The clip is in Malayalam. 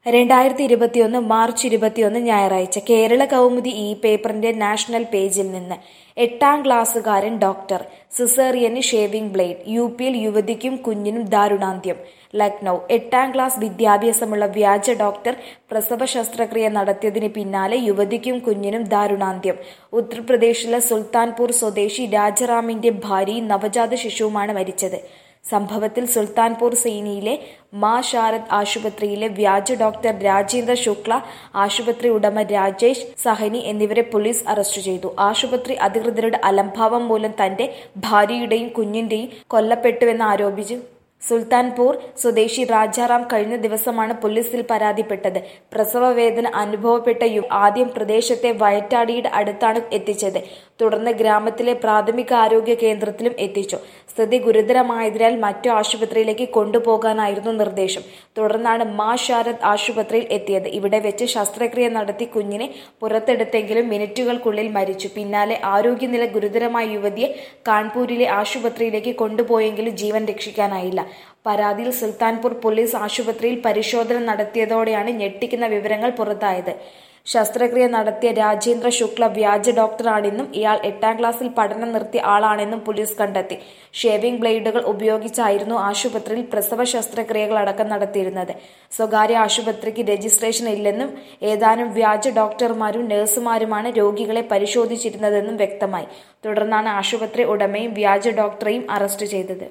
രണ്ടായിരത്തി ഇരുപത്തിയൊന്ന് മാർച്ച് ഇരുപത്തിയൊന്ന് ഞായറാഴ്ച കേരള കൗമുദി ഈ പേപ്പറിന്റെ നാഷണൽ പേജിൽ നിന്ന് എട്ടാം ക്ലാസ്സുകാരൻ ഡോക്ടർ സിസേറിയന് ഷേവിംഗ് ബ്ലേഡ് യു പിയിൽ യുവതിക്കും കുഞ്ഞിനും ദാരുണാന്ത്യം ലക്നൌ എട്ടാം ക്ലാസ് വിദ്യാഭ്യാസമുള്ള വ്യാജ ഡോക്ടർ പ്രസവ ശസ്ത്രക്രിയ നടത്തിയതിന് പിന്നാലെ യുവതിക്കും കുഞ്ഞിനും ദാരുണാന്ത്യം ഉത്തർപ്രദേശിലെ സുൽത്താൻപൂർ സ്വദേശി രാജറാമിന്റെ ഭാര്യയും നവജാത ശിശുവുമാണ് മരിച്ചത് സംഭവത്തിൽ സുൽത്താൻപൂർ സേനിയിലെ മാ ശാരദ് ആശുപത്രിയിലെ വ്യാജ ഡോക്ടർ രാജേന്ദ്ര ശുക്ല ആശുപത്രി ഉടമ രാജേഷ് സഹനി എന്നിവരെ പോലീസ് അറസ്റ്റ് ചെയ്തു ആശുപത്രി അധികൃതരുടെ അലംഭാവം മൂലം തന്റെ ഭാര്യയുടെയും കുഞ്ഞിന്റെയും കൊല്ലപ്പെട്ടുവെന്ന് ആരോപിച്ചു സുൽത്താൻപൂർ സ്വദേശി രാജാറാം കഴിഞ്ഞ ദിവസമാണ് പോലീസിൽ പരാതിപ്പെട്ടത് പ്രസവ വേദന അനുഭവപ്പെട്ട യു ആദ്യം പ്രദേശത്തെ വയറ്റാടിയുടെ അടുത്താണ് എത്തിച്ചത് തുടർന്ന് ഗ്രാമത്തിലെ പ്രാഥമിക ആരോഗ്യ കേന്ദ്രത്തിലും എത്തിച്ചു സ്ഥിതി ഗുരുതരമായതിനാൽ മറ്റു ആശുപത്രിയിലേക്ക് കൊണ്ടുപോകാനായിരുന്നു നിർദ്ദേശം തുടർന്നാണ് മാ ശാരദ് ആശുപത്രിയിൽ എത്തിയത് ഇവിടെ വെച്ച് ശസ്ത്രക്രിയ നടത്തി കുഞ്ഞിനെ പുറത്തെടുത്തെങ്കിലും മിനിറ്റുകൾക്കുള്ളിൽ മരിച്ചു പിന്നാലെ ആരോഗ്യനില ഗുരുതരമായ യുവതിയെ കാൺപൂരിലെ ആശുപത്രിയിലേക്ക് കൊണ്ടുപോയെങ്കിലും ജീവൻ രക്ഷിക്കാനായില്ല പരാതിയിൽ സുൽത്താൻപൂർ പോലീസ് ആശുപത്രിയിൽ പരിശോധന നടത്തിയതോടെയാണ് ഞെട്ടിക്കുന്ന വിവരങ്ങൾ പുറത്തായത് ശസ്ത്രക്രിയ നടത്തിയ രാജേന്ദ്ര ശുക്ല വ്യാജ ഡോക്ടറാണെന്നും ഇയാൾ എട്ടാം ക്ലാസ്സിൽ പഠനം നിർത്തിയ ആളാണെന്നും പോലീസ് കണ്ടെത്തി ഷേവിംഗ് ബ്ലേഡുകൾ ഉപയോഗിച്ചായിരുന്നു ആശുപത്രിയിൽ പ്രസവ ശസ്ത്രക്രിയകൾ അടക്കം നടത്തിയിരുന്നത് സ്വകാര്യ ആശുപത്രിക്ക് രജിസ്ട്രേഷൻ ഇല്ലെന്നും ഏതാനും വ്യാജ ഡോക്ടർമാരും നഴ്സുമാരുമാണ് രോഗികളെ പരിശോധിച്ചിരുന്നതെന്നും വ്യക്തമായി തുടർന്നാണ് ആശുപത്രി ഉടമയും വ്യാജ ഡോക്ടറെയും അറസ്റ്റ് ചെയ്തത്